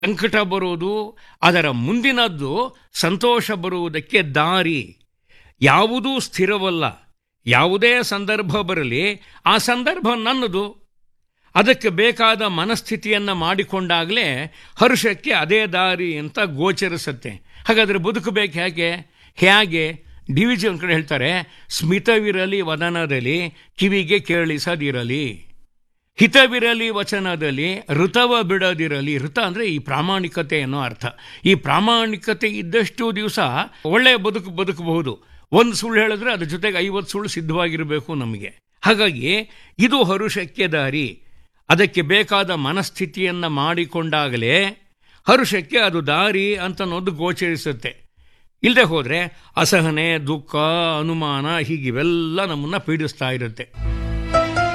ಸಂಕಟ ಬರುವುದು ಅದರ ಮುಂದಿನದ್ದು ಸಂತೋಷ ಬರುವುದಕ್ಕೆ ದಾರಿ ಯಾವುದೂ ಸ್ಥಿರವಲ್ಲ ಯಾವುದೇ ಸಂದರ್ಭ ಬರಲಿ ಆ ಸಂದರ್ಭ ನನ್ನದು ಅದಕ್ಕೆ ಬೇಕಾದ ಮನಸ್ಥಿತಿಯನ್ನು ಮಾಡಿಕೊಂಡಾಗಲೇ ಹರ್ಷಕ್ಕೆ ಅದೇ ದಾರಿ ಅಂತ ಗೋಚರಿಸುತ್ತೆ ಹಾಗಾದರೆ ಬದುಕಬೇಕು ಹೇಗೆ ಹೇಗೆ ಡಿ ವಿ ಜಿ ಒಂದು ಕಡೆ ಹೇಳ್ತಾರೆ ಸ್ಮಿತವಿರಲಿ ವದನದಲ್ಲಿ ಕಿವಿಗೆ ಕೇಳಿಸದಿರಲಿ ಹಿತವಿರಲಿ ವಚನದಲ್ಲಿ ಋತವ ಬಿಡದಿರಲಿ ಋತ ಅಂದರೆ ಈ ಪ್ರಾಮಾಣಿಕತೆ ಅನ್ನೋ ಅರ್ಥ ಈ ಪ್ರಾಮಾಣಿಕತೆ ಇದ್ದಷ್ಟು ದಿವಸ ಒಳ್ಳೆಯ ಬದುಕು ಬದುಕಬಹುದು ಒಂದು ಸುಳ್ಳು ಹೇಳಿದ್ರೆ ಅದ್ರ ಜೊತೆಗೆ ಐವತ್ತು ಸುಳ್ಳು ಸಿದ್ಧವಾಗಿರಬೇಕು ನಮಗೆ ಹಾಗಾಗಿ ಇದು ಹರುಷಕ್ಕೆ ದಾರಿ ಅದಕ್ಕೆ ಬೇಕಾದ ಮನಸ್ಥಿತಿಯನ್ನು ಮಾಡಿಕೊಂಡಾಗಲೇ ಹರುಷಕ್ಕೆ ಅದು ದಾರಿ ಅಂತ ಅನ್ನೋದು ಗೋಚರಿಸುತ್ತೆ ಇಲ್ಲದೆ ಹೋದರೆ ಅಸಹನೆ ದುಃಖ ಅನುಮಾನ ಹೀಗಿವೆಲ್ಲ ನಮ್ಮನ್ನು ಪೀಡಿಸ್ತಾ ಇರುತ್ತೆ